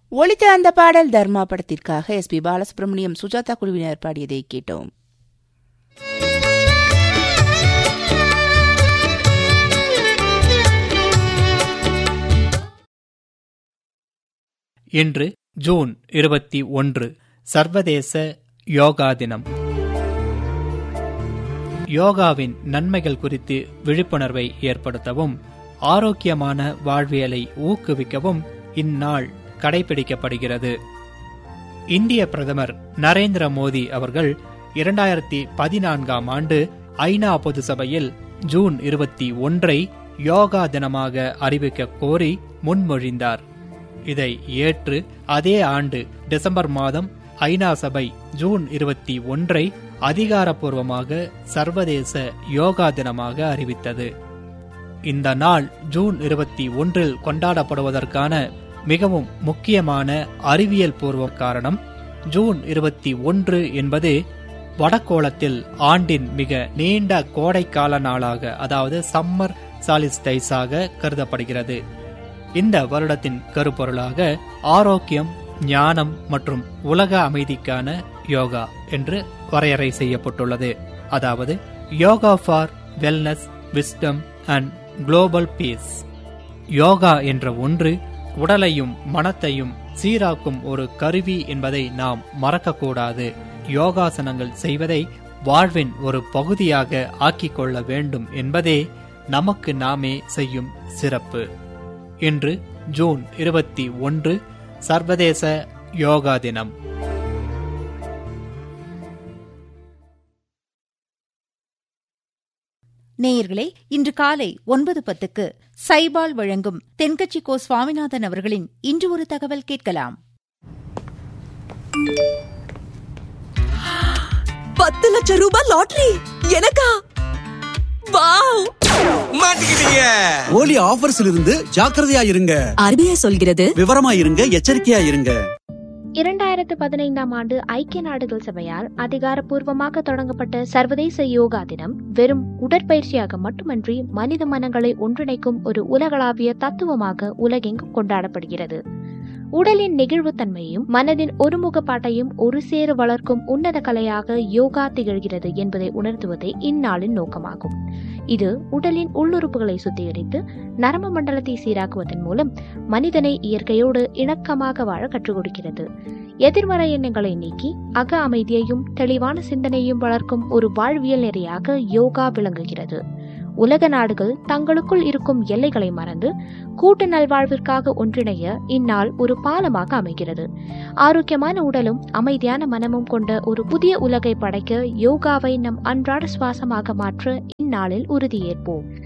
ஒளித்த அந்த பாடல் தர்மா படத்திற்காக எஸ் பி பாலசுப்ரமணியம் சுஜாதா குழுவினர் பாடியதை கேட்டோம் இன்று ஜூன் இருபத்தி ஒன்று சர்வதேச யோகா தினம் யோகாவின் நன்மைகள் குறித்து விழிப்புணர்வை ஏற்படுத்தவும் ஆரோக்கியமான வாழ்வியலை ஊக்குவிக்கவும் இந்நாள் கடைபிடிக்கப்படுகிறது இந்திய பிரதமர் நரேந்திர மோடி அவர்கள் இரண்டாயிரத்தி பதினான்காம் ஆண்டு ஐநா பொது சபையில் ஜூன் இருபத்தி ஒன்றை யோகா தினமாக அறிவிக்க கோரி முன்மொழிந்தார் இதை ஏற்று அதே ஆண்டு டிசம்பர் மாதம் ஐநா சபை ஜூன் இருபத்தி ஒன்றை அதிகாரப்பூர்வமாக சர்வதேச யோகா தினமாக அறிவித்தது இந்த நாள் ஜூன் இருபத்தி ஒன்றில் கொண்டாடப்படுவதற்கான மிகவும் முக்கியமான அறிவியல் பூர்வ காரணம் ஜூன் இருபத்தி ஒன்று என்பது வடகோளத்தில் ஆண்டின் மிக நீண்ட கோடைக்கால நாளாக அதாவது சம்மர் சாலிஸ்டைஸாக கருதப்படுகிறது இந்த வருடத்தின் கருப்பொருளாக ஆரோக்கியம் ஞானம் மற்றும் உலக அமைதிக்கான யோகா என்று வரையறை செய்யப்பட்டுள்ளது அதாவது yoga for wellness wisdom and global peace யோகா என்ற ஒன்று உடலையும் மனத்தையும் சீராக்கும் ஒரு கருவி என்பதை நாம் மறக்கக்கூடாது யோகாசனங்கள் செய்வதை வாழ்வின் ஒரு பகுதியாக ஆக்கிக் கொள்ள வேண்டும் என்பதே நமக்கு நாமே செய்யும் சிறப்பு இன்று ஜூன் இருபத்தி ஒன்று சர்வதேச யோகா தினம் நேயர்களே இன்று காலை ஒன்பது பத்துக்கு சைபால் வழங்கும் தென்கட்சி கோ சுவாமிநாதன் அவர்களின் இன்று ஒரு தகவல் கேட்கலாம் பத்து லட்சம் ரூபாய் லாட்டரி எனக்கா வாவ் மாட்டிக்கிட்டீங்க போலி ஆஃபர்ஸ்ல இருந்து ஜாக்கிரதையா இருங்க ஆர்பிஐ சொல்கிறது விவரமா இருங்க எச்சரிக்கையா இருங்க இரண்டாயிரத்து பதினைந்தாம் ஆண்டு ஐக்கிய நாடுகள் சபையால் அதிகாரப்பூர்வமாக தொடங்கப்பட்ட சர்வதேச யோகா தினம் வெறும் உடற்பயிற்சியாக மட்டுமன்றி மனித மனங்களை ஒன்றிணைக்கும் ஒரு உலகளாவிய தத்துவமாக உலகெங்கும் கொண்டாடப்படுகிறது உடலின் நெகிழ்வுத்தன்மையும் மனதின் ஒருமுகப்பாட்டையும் ஒரு சேர வளர்க்கும் உன்னத கலையாக யோகா திகழ்கிறது என்பதை உணர்த்துவதே இந்நாளின் நோக்கமாகும் இது உடலின் உள்ளுறுப்புகளை சுத்திகரித்து நரம்பு மண்டலத்தை சீராக்குவதன் மூலம் மனிதனை இயற்கையோடு இணக்கமாக வாழ கற்றுக் கொடுக்கிறது எதிர்மறை எண்ணங்களை நீக்கி அக அமைதியையும் தெளிவான சிந்தனையும் வளர்க்கும் ஒரு வாழ்வியல் நெறியாக யோகா விளங்குகிறது உலக நாடுகள் தங்களுக்குள் இருக்கும் எல்லைகளை மறந்து கூட்டு நல்வாழ்விற்காக ஒன்றிணைய இந்நாள் ஒரு பாலமாக அமைகிறது ஆரோக்கியமான உடலும் அமைதியான மனமும் கொண்ட ஒரு புதிய உலகை படைக்க யோகாவை நம் அன்றாட சுவாசமாக மாற்ற இந்நாளில் உறுதியேற்போம்